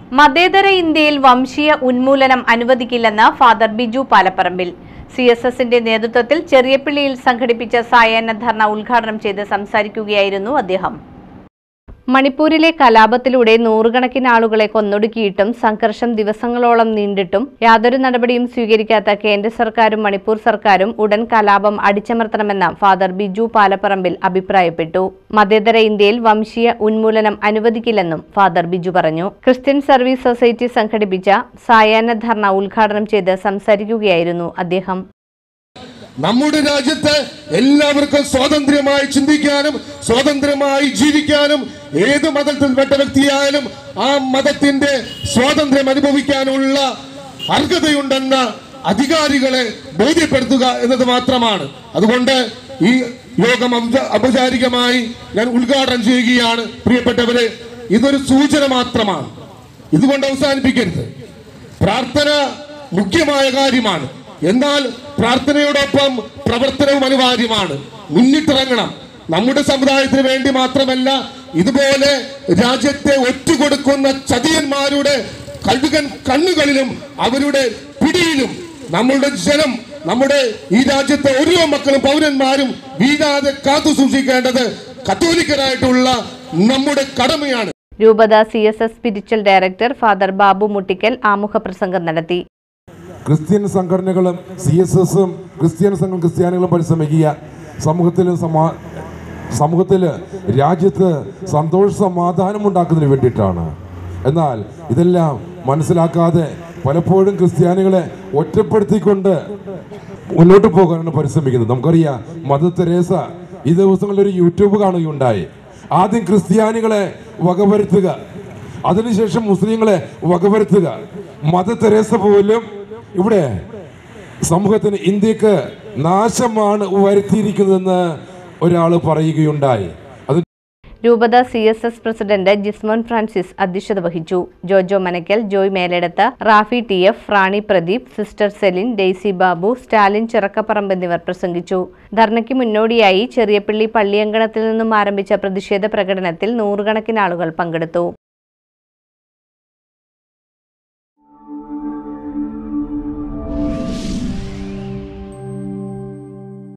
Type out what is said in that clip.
മതേതര ഇന്ത്യയിൽ വംശീയ ഉന്മൂലനം അനുവദിക്കില്ലെന്ന് father Biju Palapparambil C S എസിന്റെ നേതൃത്വത്തിൽ ചെറിയപ്പള്ളിയിൽ സംഘടിപ്പിച്ച സായാഹ്ന ധർണ ഉദ്ഘാടനം ചെയ്ത് സംസാരിക്കുകയായിരുന്നു അദ്ദേഹം മണിപ്പൂരിലെ കലാപത്തിലൂടെ നൂറുകണക്കിന് ആളുകളെ കൊന്നൊടുക്കിയിട്ടും സംഘർഷം ദിവസങ്ങളോളം നീണ്ടിട്ടും യാതൊരു നടപടിയും സ്വീകരിക്കാത്ത കേന്ദ്ര സർക്കാരും മണിപ്പൂർ സർക്കാരും ഉടൻ കലാപം അടിച്ചമർത്തണമെന്ന് ഫാദർ ബിജു പാലപ്പറമ്പിൽ അഭിപ്രായപ്പെട്ടു മതേതര ഇന്ത്യയിൽ വംശീയ ഉന്മൂലനം അനുവദിക്കില്ലെന്നും ഫാദർ ബിജു പറഞ്ഞു ക്രിസ്ത്യൻ സർവീസ് സൊസൈറ്റി സംഘടിപ്പിച്ച സായാഹ്ന ധർണ ഉദ്ഘാടനം ചെയ്ത് സംസാരിക്കുകയായിരുന്നു അദ്ദേഹം നമ്മുടെ രാജ്യത്ത് എല്ലാവർക്കും സ്വാതന്ത്ര്യമായി ചിന്തിക്കാനും സ്വാതന്ത്ര്യമായി ജീവിക്കാനും ഏത് മതത്തിൽപ്പെട്ട വ്യക്തിയായാലും ആ മതത്തിന്റെ സ്വാതന്ത്ര്യം അനുഭവിക്കാനുള്ള അർഹതയുണ്ടെന്ന് അധികാരികളെ ബോധ്യപ്പെടുത്തുക എന്നത് മാത്രമാണ് അതുകൊണ്ട് ഈ യോഗം ഔപ- ഔപചാരികമായി ഞാൻ ഉദ്ഘാടനം ചെയ്യുകയാണ് പ്രിയപ്പെട്ടവരെ ഇതൊരു സൂചന മാത്രമാണ് ഇതുകൊണ്ട് അവസാനിപ്പിക്കരുത് പ്രാർത്ഥന മുഖ്യമായ കാര്യമാണ് എന്നാൽ പ്രാർത്ഥനയോടൊപ്പം പ്രവർത്തനവും അനിവാര്യമാണ് മുന്നിട്ടിറങ്ങണം നമ്മുടെ സമുദായത്തിന് വേണ്ടി മാത്രമല്ല ഇതുപോലെ രാജ്യത്തെ ഒറ്റുകൊടുക്കുന്ന ചതിയന്മാരുടെ കഴുകൻ കണ്ണുകളിലും അവരുടെ പിടിയിലും നമ്മളുടെ ജനം നമ്മുടെ ഈ രാജ്യത്തെ ഓരോ മക്കളും പൗരന്മാരും വീഴാതെ കാത്തു സൂക്ഷിക്കേണ്ടത് കത്തോലിക്കരായിട്ടുള്ള നമ്മുടെ കടമയാണ് രൂപത C S S spiritual director father Babu Muttikkal ആമുഖ പ്രസംഗം നടത്തി ക്രിസ്ത്യൻ സംഘടനകളും സി എസ് എസും ക്രിസ്ത്യൻ സംഘം ക്രിസ്ത്യാനികളും പരിശ്രമിക്കുക സമൂഹത്തിൽ സമാ സമൂഹത്തിൽ രാജ്യത്ത് സന്തോഷ സമാധാനം ഉണ്ടാക്കുന്നതിന് വേണ്ടിയിട്ടാണ് എന്നാൽ ഇതെല്ലാം മനസ്സിലാക്കാതെ പലപ്പോഴും ക്രിസ്ത്യാനികളെ ഒറ്റപ്പെടുത്തിക്കൊണ്ട് മുന്നോട്ട് പോകാനാണ് പരിശ്രമിക്കുന്നത് നമുക്കറിയാം മദർ തെരേസ ഈ ദിവസങ്ങളിൽ ഒരു യൂട്യൂബ് കാണുകയുണ്ടായി ആദ്യം ക്രിസ്ത്യാനികളെ വകവരുത്തുക അതിനുശേഷം മുസ്ലിങ്ങളെ വകവരുത്തുക മദർ തെരേസ പോലും ഇവിടെ സമൂഹത്തിന് ഇന്ത്യക്ക് നാശമാണ് വരുത്തിയിരിക്കുന്നതെന്ന് ഒരാൾ പറയുകയുണ്ടായി അത് രൂപത C S S president Jismon Francis അധ്യക്ഷത വഹിച്ചു Jojo Manakkal Joy Meledath Rafi T F Rani Pradeep sister Celine Daisy Babu Stalin Chirakkaparambu എന്നിവർ പ്രസംഗിച്ചു ധർണയ്ക്ക് മുന്നോടിയായി ചെറിയപ്പള്ളി പള്ളിയങ്കണത്തിൽ നിന്നും ആരംഭിച്ച പ്രതിഷേധ പ്രകടനത്തിൽ നൂറുകണക്കിന് ആളുകൾ പങ്കെടുത്തു